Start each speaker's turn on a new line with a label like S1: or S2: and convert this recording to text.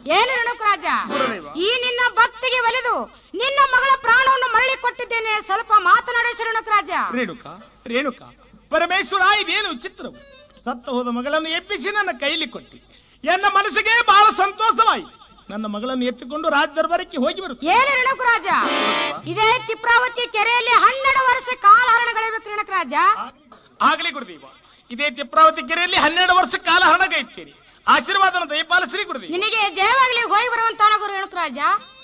S1: ಏನು ರೇಣುಕರಾಜ
S2: ಗುರುದೇವ.
S1: ಈ ನಿನ್ನ ಭಕ್ತಿಗೆ ಒಲಿದು ನಿನ್ನ ಮಗಳ ಪ್ರಾಣವನ್ನು ಮರಳಿ ಕೊಟ್ಟಿದ್ದೇನೆ ಸ್ವಲ್ಪ ಮಾತನಾಡಿಸು ರೇಣುಕರಾಜ
S2: ರೇಣುಕ ರೇಣುಕ ಪರಮೇಶ್ವರ ಇದೇನು ವಿಚಿತ್ರವು ಸತ್ತ ಹೋದ ಮಗಳನ್ನು ಎಬ್ಬಿಸಿ ನನ್ನ ಕೈಲಿ ಕೊಟ್ಟಿ ನನ್ನ ಮನಸ್ಸಿಗೆ ಬಹಳ ಸಂತೋಷವಾಯಿತು ನನ್ನ ಮಗಳನ್ನು ಎತ್ತಿಕೊಂಡು ರಾಜ ದರ್ಬಾರಕ್ಕೆ ಹೋಗಿ ಬರುತ್ತೇನೆ
S1: ಏನು ರೇಣುಕರಾಜ ಇದೇ ತಿಪ್ರಾವತಿ ಕೆರೆಯಲ್ಲಿ ಹನ್ನೆರಡು ವರ್ಷ ಕಾಲಹರಣಗಳಿರ್ಬೇಕು ರೇಣುಕರಾಜ
S2: ಆಗಲಿ ಗುರುದೇವ ಇದೇ ತಿಪ್ರಾವತಿ ಕೆರೆಯಲ್ಲಿ ಹನ್ನೆರಡು ವರ್ಷ ಕಾಲ ಹಣ ಗೈತೀರಿ ಆಶೀರ್ವಾದನ ದಯಪಾಲಿಸ್ರಿ ಗುರುದೇವ
S1: ನಿನಗೆ ಜಯವಾಗಲಿ ಹೋಗಿ ಬರುವಂತಾನ ಗುರು ರೇಣುಕರಾಜ